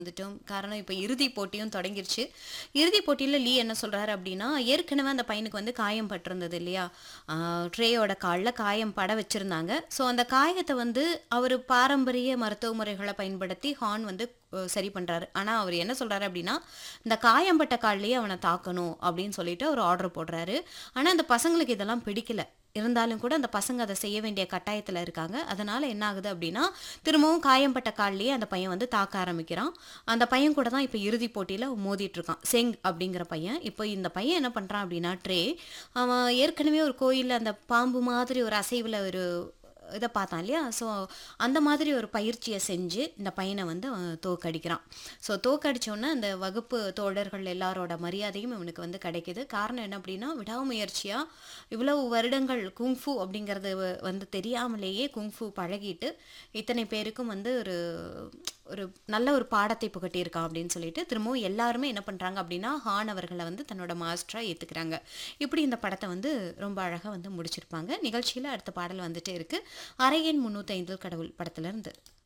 வந்துட்டோம் காரணம் இப்போ இறுதி போட்டியும் தொடங்கிருச்சு இறுதி போட்டியில் லீ என்ன சொல்றாரு அப்படின்னா ஏற்கனவே அந்த பையனுக்கு வந்து காயம் பட்டிருந்தது இல்லையா ஆஹ் ட்ரேயோட காலில் காயம் பட வச்சிருந்தாங்க ஸோ அந்த காயத்தை வந்து அவர் பாரம்பரிய மருத்துவ முறைகளை பயன்படுத்தி ஹார்ன் வந்து அஹ், சரி பண்றாரு ஆனா அவர் என்ன சொல்றாரு அப்படின்னா இந்த காயம்பட்ட கால்லையே அவனை தாக்கணும் அப்படின்னு சொல்லிட்டு அவர் ஆர்டர் போடுறாரு ஆனா அந்த பசங்களுக்கு இதெல்லாம் பிடிக்கல இருந்தாலும் கூட அந்த பசங்க அதை செய்ய வேண்டிய கட்டாயத்தில் இருக்காங்க அதனால என்ன ஆகுது அப்படின்னா திரும்பவும் காயம்பட்ட கால்லையே அந்த பையன் வந்து தாக்க ஆரம்பிக்கிறான் அந்த பையன் கூட தான் இப்போ இறுதி போட்டியில் மோதிட்டு இருக்கான் செங் அப்படிங்கிற பையன் இப்போ இந்த பையன் என்ன பண்ணுறான் அப்படின்னா ட்ரே அவன் ஏற்கனவே ஒரு கோயிலில் அந்த பாம்பு மாதிரி ஒரு அசைவில் ஒரு இதை பார்த்தான் இல்லையா ஸோ அந்த மாதிரி ஒரு பயிற்சியை செஞ்சு இந்த பையனை வந்து அவன் தோக்கடிக்கிறான் ஸோ தோக்கடிச்சோன்னே அந்த வகுப்பு தோழர்கள் எல்லாரோட மரியாதையும் இவனுக்கு வந்து கிடைக்குது காரணம் என்ன அப்படின்னா விடாமுயற்சியாக இவ்வளவு வருடங்கள் குங்ஃபு அப்படிங்கிறது வ- வந்து தெரியாமலேயே குங்ஃபு பழகிட்டு இத்தனை பேருக்கும் வந்து ஒரு ஒரு நல்ல ஒரு பாடத்தை புகட்டியிருக்கான் அப்படின்னு சொல்லிட்டு திரும்பவும் எல்லாருமே என்ன பண்ணுறாங்க அப்படின்னா ஹான் அவர்களை வந்து தன்னோட மாஸ்டராக ஏற்றுக்கிறாங்க இப்படி இந்த படத்தை வந்து ரொம்ப அழகாக வந்து முடிச்சிருப்பாங்க நிகழ்ச்சியில் அடுத்த பாடல் வந்துட்டே இருக்கு அரையன் முந்நூற்றி ஐந்து கடவுள் படத்துல இருந்து